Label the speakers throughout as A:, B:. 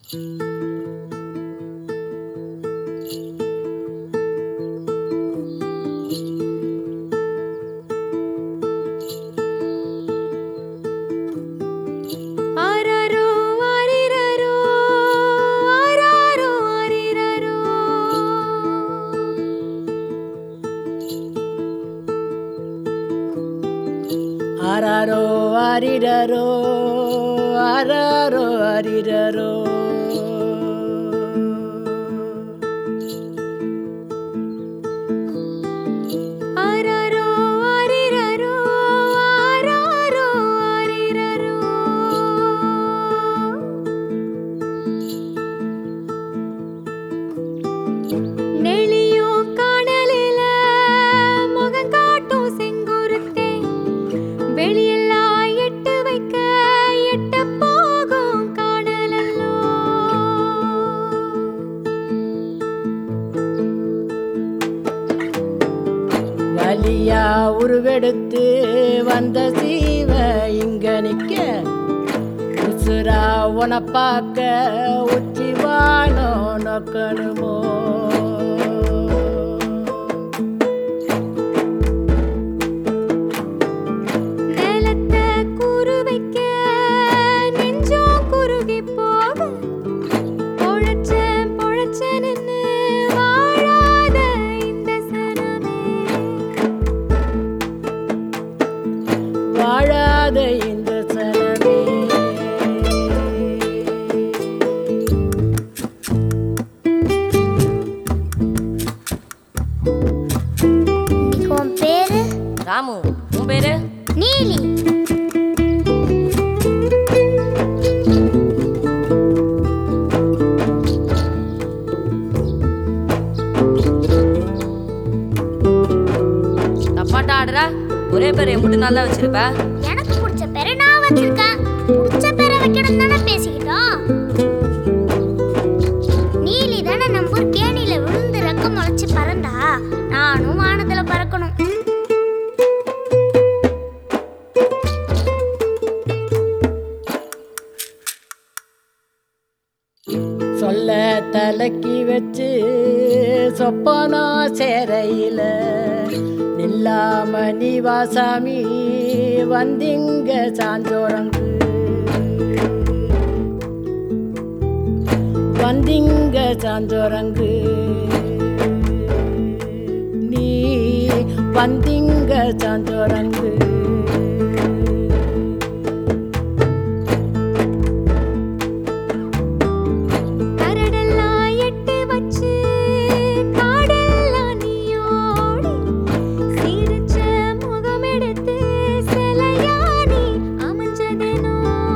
A: ஆராரோ ஆரிரரோ ஆராரோ ஆரிரரோ
B: ஆராரோ ஆரிரரோ ஆராரோ ஆரிரரோ
A: ஆராரோ ஆரிரரோ ஆராரோ ஆரிரரோ நெளியோ காணலில முகம் காட்டும் செங்குருத்தே வெளியெல்லாம் எட்டு வைக்க எட்ட போகும் காணலல்லோ
B: வலியா உருவெடுத்து வந்த சீவ இங்க நிக்க உசுரா உன பார்க்க உச்சி வானோ நோக்கணுமோ
A: நிலத்தை கூறு வைக்க நெஞ்சம் குறுகி போக பொழச்ச பொழச்ச நின்னு வாழாத இந்த சனமே
B: வாழாத இந்த சனமே
C: இன்னைக்கு உன் பேரு
D: ராமு உன் பேரு
C: நீலி
D: தப்பாட்டா ஆடுற ஒரே பேர் என் மட்டும் நல்லா வச்சிருப்ப
C: எனக்கு பிடிச்ச பேரை நான் வச்சிருக்கேன் பிடிச்ச பேரை வைக்கணும் தானே பேசிக்கிட்டோம் நீலி தானே நம்ம ஊர் கேணியில விழுந்து ரெக்க முளைச்சு பறந்தா நானும் வானத்துல பறக்கணும்
B: சொல்ல தலைக்கி வச்சு சொப்பனோ சேரையில நில்லாம நீ வாசாமி வந்திங்க சாஞ்சோரங்கு வந்திங்க சாஞ்சோரங்கு நீ வந்திங்க சாஞ்சோரங்கு
A: கரடெல்லாம் எட்டு வச்சு காடெல்லாம் நீயோடி சிரிச்ச முகம் எடுத்து சிலையா நீ அமைஞ்சதேனோ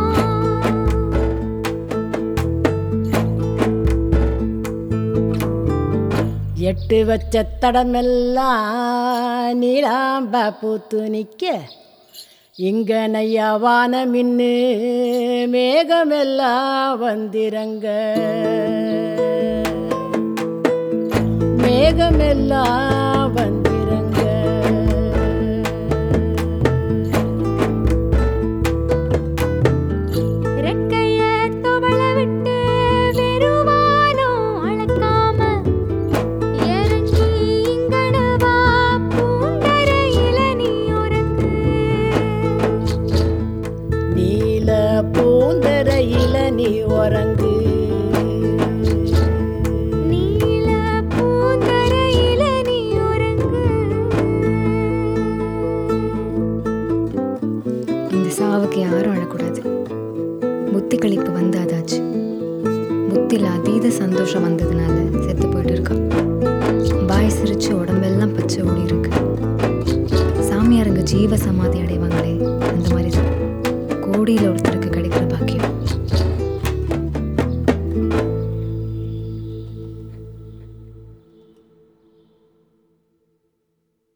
B: எட்டு வச்ச தடமெல்லாம் நீலாம்ப பூத்து நிற்க இங்க நையா வானமின்னு மேகமெல்லாம் வந்திரங்க மேகமெல்லாம் வந்திரங்க
A: ரெக்கைய துவள விட்டு வெறுவானோ அளக்காம இறங்கி இங்கனவா பூந்தரையில நீ உறங்கு
B: நீல பூந்தரையில நீ உறங்கு
A: நீல பூந்தரையில நீ உறங்கு
E: இந்த சாவுக்கு யாரும் அழக்கூடாது புத்தி கழிப்பு வந்தாதாச்சு புத்தியில் அதீத சந்தோஷம் வந்ததுனால செத்து போயிட்டு இருக்கா வாய் சிரிச்சு உடம்பெல்லாம் பச்சை ஓடி இருக்கு சாமியாருங்க ஜீவ சமாதி அடைவாங்களே அந்த மாதிரி தான் கோடியில் ஒருத்தருக்கு கிடைக்கிற பாக்கியம்